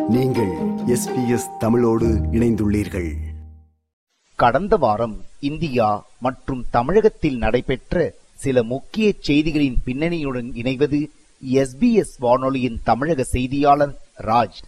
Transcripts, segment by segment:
நீங்கள் எஸ்பிஎஸ் தமிழோடு இணைந்துள்ளீர்கள் கடந்த வாரம் இந்தியா மற்றும் தமிழகத்தில் நடைபெற்ற சில முக்கிய செய்திகளின் பின்னணியுடன் இணைவது எஸ்பிஎஸ் வானொலியின் தமிழக செய்தியாளர் ராஜ்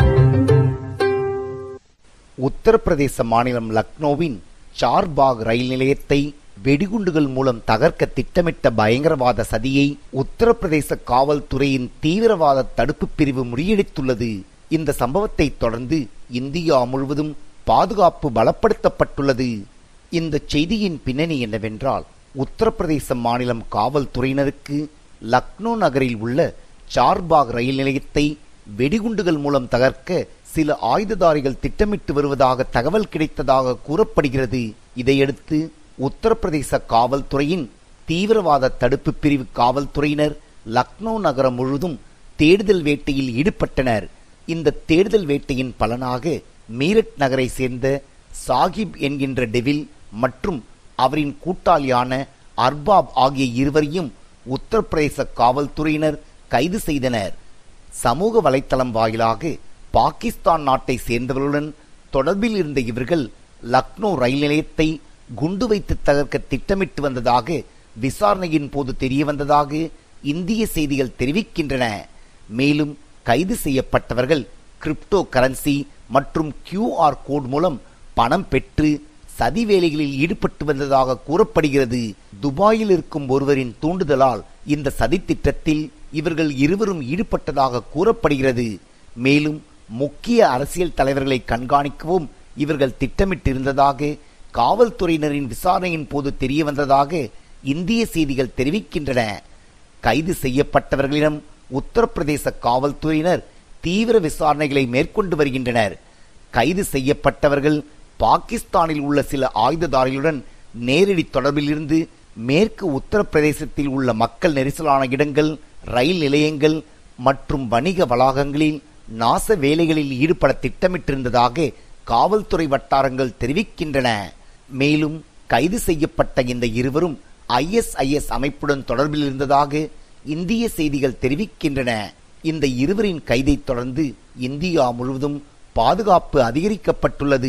உத்தரப்பிரதேச மாநிலம் லக்னோவின் சார்பாக் ரயில் நிலையத்தை வெடிகுண்டுகள் மூலம் தகர்க்க திட்டமிட்ட பயங்கரவாத சதியை உத்தரப்பிரதேச காவல்துறையின் தீவிரவாத தடுப்பு பிரிவு முறியடித்துள்ளது இந்த சம்பவத்தை தொடர்ந்து இந்தியா முழுவதும் பாதுகாப்பு பலப்படுத்தப்பட்டுள்ளது இந்த செய்தியின் பின்னணி என்னவென்றால் உத்தரப்பிரதேச மாநிலம் காவல்துறையினருக்கு லக்னோ நகரில் உள்ள சார்பாக் ரயில் நிலையத்தை வெடிகுண்டுகள் மூலம் தகர்க்க சில ஆயுததாரிகள் திட்டமிட்டு வருவதாக தகவல் கிடைத்ததாக கூறப்படுகிறது இதையடுத்து உத்தரப்பிரதேச காவல்துறையின் தீவிரவாத தடுப்பு பிரிவு காவல்துறையினர் லக்னோ நகரம் முழுவதும் தேடுதல் வேட்டையில் ஈடுபட்டனர் இந்த தேடுதல் வேட்டையின் பலனாக மீரட் நகரை சேர்ந்த சாகிப் என்கின்ற டெவில் மற்றும் அவரின் கூட்டாளியான அர்பாப் ஆகிய இருவரையும் உத்தரப்பிரதேச காவல்துறையினர் கைது செய்தனர் சமூக வலைத்தளம் வாயிலாக பாகிஸ்தான் நாட்டை சேர்ந்தவர்களுடன் தொடர்பில் இருந்த இவர்கள் லக்னோ ரயில் நிலையத்தை குண்டு வைத்து தகர்க்க திட்டமிட்டு வந்ததாக விசாரணையின் போது தெரிய வந்ததாக இந்திய செய்திகள் தெரிவிக்கின்றன மேலும் கைது செய்யப்பட்டவர்கள் கிரிப்டோ கரன்சி மற்றும் கியூஆர் கோட் மூலம் பணம் பெற்று சதி வேலைகளில் ஈடுபட்டு வந்ததாக கூறப்படுகிறது துபாயில் இருக்கும் ஒருவரின் தூண்டுதலால் இந்த சதி திட்டத்தில் இவர்கள் இருவரும் ஈடுபட்டதாக கூறப்படுகிறது மேலும் முக்கிய அரசியல் தலைவர்களை கண்காணிக்கவும் இவர்கள் திட்டமிட்டிருந்ததாக காவல்துறையினரின் விசாரணையின் போது தெரிய வந்ததாக இந்திய செய்திகள் தெரிவிக்கின்றன கைது செய்யப்பட்டவர்களிடம் உத்தரப்பிரதேச காவல்துறையினர் தீவிர விசாரணைகளை மேற்கொண்டு வருகின்றனர் கைது செய்யப்பட்டவர்கள் பாகிஸ்தானில் உள்ள சில ஆயுததாரிகளுடன் நேரடி தொடர்பில் இருந்து மேற்கு உத்தரப்பிரதேசத்தில் உள்ள மக்கள் நெரிசலான இடங்கள் ரயில் நிலையங்கள் மற்றும் வணிக வளாகங்களில் நாச வேலைகளில் ஈடுபட திட்டமிட்டிருந்ததாக காவல்துறை வட்டாரங்கள் தெரிவிக்கின்றன மேலும் கைது செய்யப்பட்ட இந்த இருவரும் ஐஎஸ்ஐஎஸ் அமைப்புடன் தொடர்பில் இருந்ததாக இந்திய செய்திகள் தெரிவிக்கின்றன இந்த இருவரின் கைதைத் தொடர்ந்து இந்தியா முழுவதும் பாதுகாப்பு அதிகரிக்கப்பட்டுள்ளது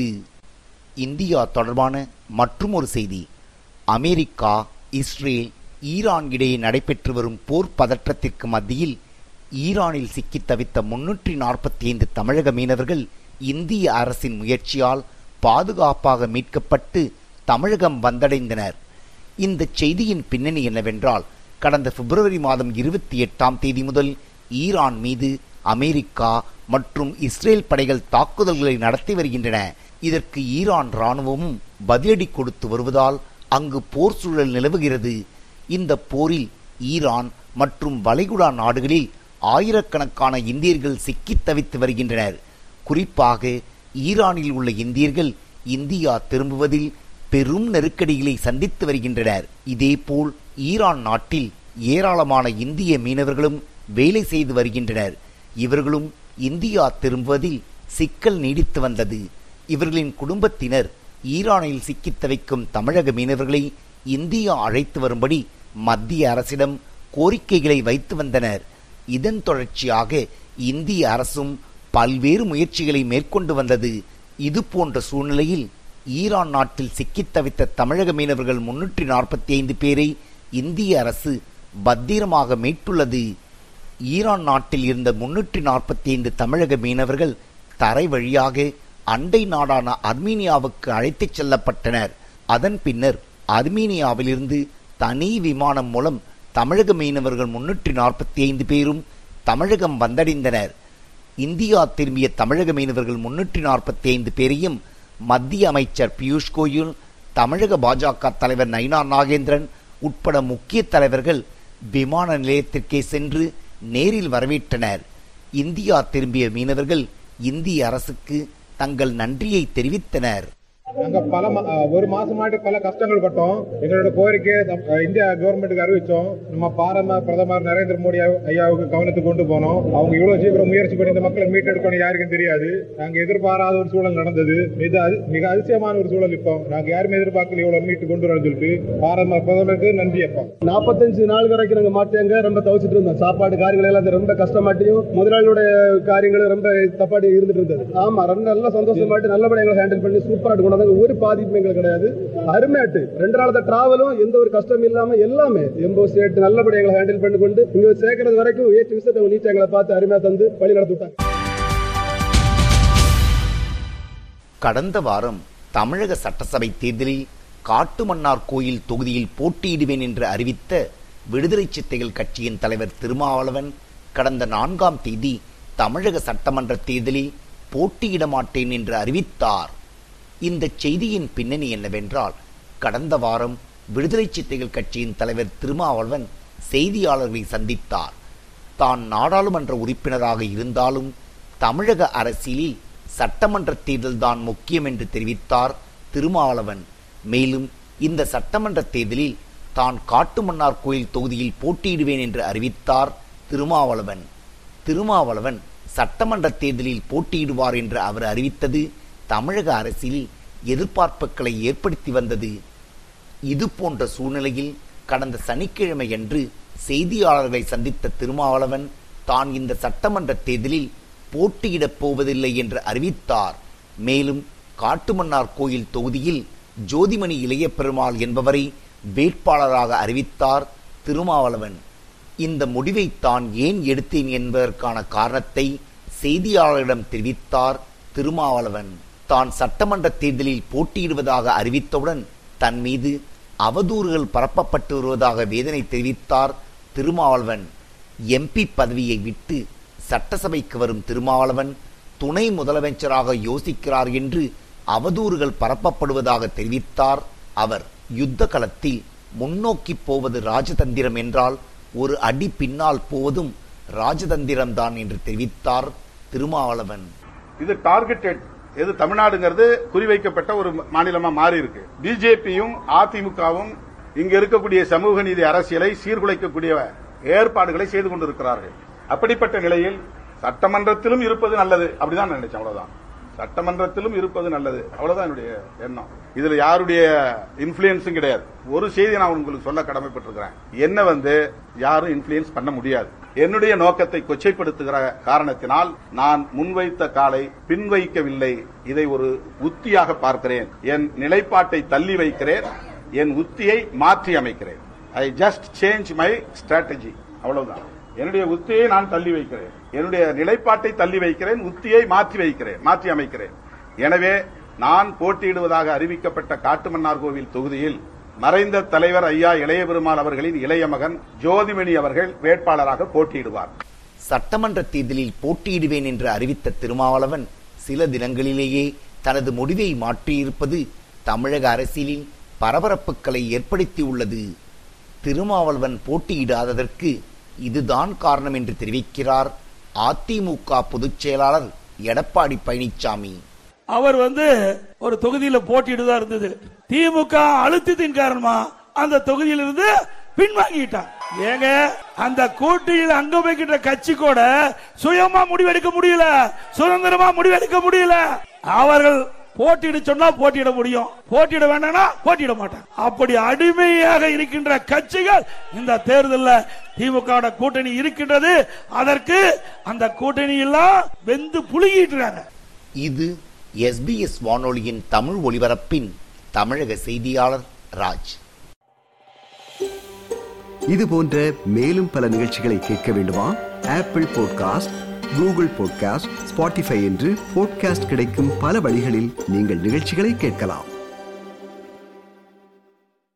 இந்தியா தொடர்பான மற்றும் ஒரு செய்தி அமெரிக்கா இஸ்ரேல் ஈரான் இடையே நடைபெற்று வரும் போர் பதற்றத்திற்கு மத்தியில் ஈரானில் சிக்கித் தவித்த முன்னூற்றி நாற்பத்தி ஐந்து தமிழக மீனவர்கள் இந்திய அரசின் முயற்சியால் பாதுகாப்பாக மீட்கப்பட்டு தமிழகம் வந்தடைந்தனர் இந்த செய்தியின் பின்னணி என்னவென்றால் கடந்த பிப்ரவரி மாதம் இருபத்தி எட்டாம் தேதி முதல் ஈரான் மீது அமெரிக்கா மற்றும் இஸ்ரேல் படைகள் தாக்குதல்களை நடத்தி வருகின்றன இதற்கு ஈரான் ராணுவமும் பதிலடி கொடுத்து வருவதால் அங்கு போர் சூழல் நிலவுகிறது இந்த போரில் ஈரான் மற்றும் வளைகுடா நாடுகளில் ஆயிரக்கணக்கான இந்தியர்கள் சிக்கித் தவித்து வருகின்றனர் குறிப்பாக ஈரானில் உள்ள இந்தியர்கள் இந்தியா திரும்புவதில் பெரும் நெருக்கடிகளை சந்தித்து வருகின்றனர் இதேபோல் ஈரான் நாட்டில் ஏராளமான இந்திய மீனவர்களும் வேலை செய்து வருகின்றனர் இவர்களும் இந்தியா திரும்புவதில் சிக்கல் நீடித்து வந்தது இவர்களின் குடும்பத்தினர் ஈரானில் சிக்கித் தவிக்கும் தமிழக மீனவர்களை இந்தியா அழைத்து வரும்படி மத்திய அரசிடம் கோரிக்கைகளை வைத்து வந்தனர் இதன் தொடர்ச்சியாக இந்திய அரசும் பல்வேறு முயற்சிகளை மேற்கொண்டு வந்தது இது போன்ற சூழ்நிலையில் ஈரான் நாட்டில் சிக்கித் தவித்த தமிழக மீனவர்கள் முன்னூற்றி நாற்பத்தி ஐந்து பேரை இந்திய அரசு பத்திரமாக மீட்டுள்ளது ஈரான் நாட்டில் இருந்த முன்னூற்றி நாற்பத்தி ஐந்து தமிழக மீனவர்கள் தரை வழியாக அண்டை நாடான அர்மீனியாவுக்கு அழைத்துச் செல்லப்பட்டனர் அதன் பின்னர் அர்மீனியாவிலிருந்து தனி விமானம் மூலம் தமிழக மீனவர்கள் முன்னூற்றி நாற்பத்தி ஐந்து பேரும் தமிழகம் வந்தடைந்தனர் இந்தியா திரும்பிய தமிழக மீனவர்கள் முன்னூற்றி நாற்பத்தி ஐந்து பேரையும் மத்திய அமைச்சர் பியூஷ் கோயல் தமிழக பாஜக தலைவர் நயினா நாகேந்திரன் உட்பட முக்கிய தலைவர்கள் விமான நிலையத்திற்கே சென்று நேரில் வரவேற்றனர் இந்தியா திரும்பிய மீனவர்கள் இந்திய அரசுக்கு தங்கள் நன்றியை தெரிவித்தனர் நாங்க பல மா- அஹ் ஒரு மாசமாட்டி பல கஷ்டங்கள் பட்டோம் எங்களோட கோரிக்கையை தம்- அஹ் இந்தியா கவர்மெண்ட்டுக்கு அறிவிச்சோம் நம்ம பாரத பிரதமர் நரேந்திர மோடி ஐயா- ஐயாவுக்கு கவனத்துக்கு கொண்டு போனோம் அவங்க இவ்வளவு சீக்கிரம் முயற்சி பண்ணி இந்த மக்களை மீட்டெடுக்கணும் யாருக்கும் தெரியாது நாங்க எதிர்பாராத ஒரு சூழல் நடந்தது இது அதி- மிக அதிசயமான ஒரு சூழல் இப்போ நாங்க யாருமே எதிர்பார்க்கல இவ்வளவு மீட்டு கொண்டு வரணும்னு சொல்லிட்டு பாரத பிரதமருக்கு நன்றி அப்பா நாற்பத்தஞ்சு நாள் வரைக்கும் நாங்க மாட்டேங்க ரொம்ப தவிச்சிட்டு இருந்தோம் சாப்பாடு காரியங்கள் எல்லாம் ரொம்ப கஷ்டமாட்டியும் முதலாளியோட காரியங்களும் ரொம்ப தப்பாடி இருந்துட்டு இருந்தது ஆமா ரொம்ப நல்ல சந்தோஷமாட்டு நல்லபடியா எங்களை ஹேண்டில் பண்ணி சூப்பராட்டு கொண்டாங்க ஒரு பாதிப்பும் எங்களுக்கு கிடையாது அருமையாட்டு ரெண்டு நாளத்த டிராவலும் எந்த ஒரு கஷ்டம் இல்லாம எல்லாமே எம்போ ஸ்டேட் நல்லபடியா எங்களை ஹேண்டில் பண்ணி கொண்டு இங்க சேர்க்கறது வரைக்கும் ஏற்று விஷயத்தை நீட்டை எங்களை பார்த்து அருமையா தந்து வழி நடத்தி விட்டாங்க கடந்த வாரம் தமிழக சட்டசபை தேர்தலில் காட்டுமன்னார் கோயில் தொகுதியில் போட்டியிடுவேன் என்று அறிவித்த விடுதலை சித்தைகள் கட்சியின் தலைவர் திருமாவளவன் கடந்த நான்காம் தேதி தமிழக சட்டமன்ற தேர்தலில் போட்டியிட மாட்டேன் என்று அறிவித்தார் இந்த செய்தியின் பின்னணி என்னவென்றால் கடந்த வாரம் விடுதலை சித்தைகள் கட்சியின் தலைவர் திருமாவளவன் செய்தியாளர்களை சந்தித்தார் தான் நாடாளுமன்ற உறுப்பினராக இருந்தாலும் தமிழக அரசியலில் சட்டமன்ற தேர்தல் தான் முக்கியம் என்று தெரிவித்தார் திருமாவளவன் மேலும் இந்த சட்டமன்ற தேர்தலில் தான் காட்டுமன்னார் கோயில் தொகுதியில் போட்டியிடுவேன் என்று அறிவித்தார் திருமாவளவன் திருமாவளவன் சட்டமன்ற தேர்தலில் போட்டியிடுவார் என்று அவர் அறிவித்தது தமிழக அரசியலில் எதிர்பார்ப்புகளை ஏற்படுத்தி வந்தது இது போன்ற சூழ்நிலையில் கடந்த சனிக்கிழமையன்று செய்தியாளர்களை சந்தித்த திருமாவளவன் தான் இந்த சட்டமன்ற தேர்தலில் போட்டியிடப் போவதில்லை என்று அறிவித்தார் மேலும் காட்டுமன்னார் கோயில் தொகுதியில் ஜோதிமணி இளைய பெருமாள் என்பவரை வேட்பாளராக அறிவித்தார் திருமாவளவன் இந்த முடிவை தான் ஏன் எடுத்தேன் என்பதற்கான காரணத்தை செய்தியாளர்களிடம் தெரிவித்தார் திருமாவளவன் தான் சட்டமன்ற தேர்தலில் போட்டியிடுவதாக அறிவித்தவுடன் தன் மீது அவதூறுகள் பரப்பப்பட்டு வருவதாக வேதனை தெரிவித்தார் திருமாவளவன் எம்பி பதவியை விட்டு சட்டசபைக்கு வரும் திருமாவளவன் துணை முதலமைச்சராக யோசிக்கிறார் என்று அவதூறுகள் பரப்பப்படுவதாக தெரிவித்தார் அவர் யுத்த களத்தில் முன்னோக்கி போவது ராஜதந்திரம் என்றால் ஒரு அடி பின்னால் போவதும் ராஜதந்திரம்தான் என்று தெரிவித்தார் திருமாவளவன் இது டார்கெட்டட் எது தமிழ்நாடுங்கிறது குறிவைக்கப்பட்ட ஒரு மாநிலமா மாறி இருக்கு பிஜேபியும் அதிமுகவும் இங்க இருக்கக்கூடிய சமூக நீதி அரசியலை சீர்குலைக்கக்கூடிய ஏற்பாடுகளை செய்து கொண்டிருக்கிறார்கள் அப்படிப்பட்ட நிலையில் சட்டமன்றத்திலும் இருப்பது நல்லது அப்படிதான் நான் நினைச்சேன் அவ்வளவுதான் சட்டமன்றத்திலும் இருப்பது நல்லது அவ்வளவுதான் என்னுடைய எண்ணம் இதுல யாருடைய இன்ஃபுளுன்ஸும் கிடையாது ஒரு செய்தி நான் உங்களுக்கு சொல்ல கடமைப்பட்டிருக்கிறேன் என்ன வந்து யாரும் இன்ஃபுளுன்ஸ் பண்ண முடியாது என்னுடைய நோக்கத்தை கொச்சைப்படுத்துகிற காரணத்தினால் நான் முன்வைத்த காலை பின்வைக்கவில்லை இதை ஒரு உத்தியாக பார்க்கிறேன் என் நிலைப்பாட்டை தள்ளி வைக்கிறேன் என் உத்தியை மாற்றி அமைக்கிறேன் I just change my strategy அவ்வளவுதான் என்னுடைய உத்தியை நான் தள்ளி வைக்கிறேன் என்னுடைய நிலைப்பாட்டை தள்ளி வைக்கிறேன் உத்தியை மாற்றி வைக்கிறேன் மாற்றி அமைக்கிறேன் எனவே நான் போட்டியிடுவதாக அறிவிக்கப்பட்ட காட்டுமன்னார் கோவில் தொகுதியில் மறைந்த தலைவர் ஐயா இளைய பெருமாள் அவர்களின் இளைய மகன் ஜோதிமணி அவர்கள் வேட்பாளராக போட்டியிடுவார் சட்டமன்ற தேர்தலில் போட்டியிடுவேன் என்று அறிவித்த திருமாவளவன் சில தினங்களிலேயே தனது முடிவை மாற்றியிருப்பது தமிழக அரசியலில் பரபரப்புகளை ஏற்படுத்தியுள்ளது திருமாவளவன் போட்டியிடாததற்கு இதுதான் காரணம் என்று தெரிவிக்கிறார் அதிமுக பொதுச் செயலாளர் எடப்பாடி பழனிசாமி அவர் வந்து ஒரு தொகுதியில போட்டியிடுதா இருந்தது திமுக அழுத்தத்தின் காரணமா அந்த தொகுதியிலிருந்து பின்வாங்கிட்டார் ஏங்க அந்த கூட்டணியில் அங்க வைக்கின்ற கட்சி கூட சுயமா முடிவெடுக்க முடியல சுதந்திரமா முடிவெடுக்க முடியல அவர்கள் போட்டியிட சொன்னா போட்டியிட முடியும் போட்டியிட வேண்டாம்னா போட்டியிட மாட்டாங்க அப்படி அடிமையாக இருக்கின்ற கட்சிகள் இந்த தேர்தலில் திமுக கூட்டணி இருக்கின்றது அதற்கு அந்த கூட்டணி எல்லாம் வெந்து புழுகிட்டு இது எஸ்பிஎஸ் வானொலியின் தமிழ் ஒலிபரப்பின் தமிழக செய்தியாளர் ராஜ் இது போன்ற மேலும் பல நிகழ்ச்சிகளை கேட்க வேண்டுமா Apple podcast Google podcast Spotify என்று பாட்காஸ்ட் கிடைக்கும் பல வழிகளில் நீங்கள் நிகழ்ச்சிகளை கேட்கலாம்